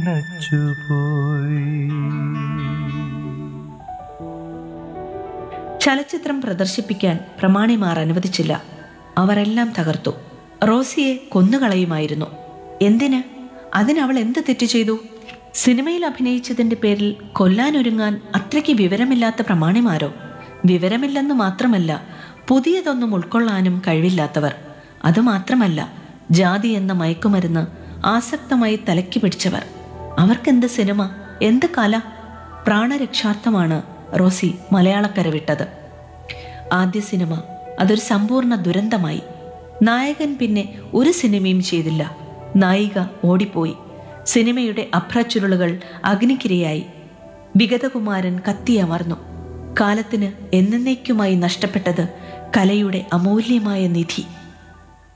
നച്ചുപോയി ചലച്ചിത്രം പ്രദർശിപ്പിക്കാൻ പ്രമാണിമാർ അനുവദിച്ചില്ല അവരെല്ലാം തകർത്തു റോസിയെ കൊന്നുകളയുമായിരുന്നു എന്തിന് അതിനവൾ എന്ത് തെറ്റ് ചെയ്തു സിനിമയിൽ അഭിനയിച്ചതിന്റെ പേരിൽ കൊല്ലാനൊരുങ്ങാൻ അത്രയ്ക്ക് വിവരമില്ലാത്ത പ്രമാണിമാരോ വിവരമില്ലെന്ന് മാത്രമല്ല പുതിയതൊന്നും ഉൾക്കൊള്ളാനും കഴിവില്ലാത്തവർ അതുമാത്രമല്ല ജാതി എന്ന മയക്കുമരുന്ന് ആസക്തമായി തലയ്ക്ക് പിടിച്ചവർ അവർക്കെന്ത് സിനിമ എന്ത് കല പ്രാണരക്ഷാർത്ഥമാണ് റോസി മലയാളക്കര വിട്ടത് ആദ്യ സിനിമ അതൊരു സമ്പൂർണ്ണ ദുരന്തമായി നായകൻ പിന്നെ ഒരു സിനിമയും ചെയ്തില്ല നായിക ഓടിപ്പോയി സിനിമയുടെ അഭ്രച്ചുരുളുകൾ അഗ്നിക്കിരയായി വിഗതകുമാരൻ കത്തിയമർന്നു കാലത്തിന് എന്നേക്കുമായി നഷ്ടപ്പെട്ടത് കലയുടെ അമൂല്യമായ നിധി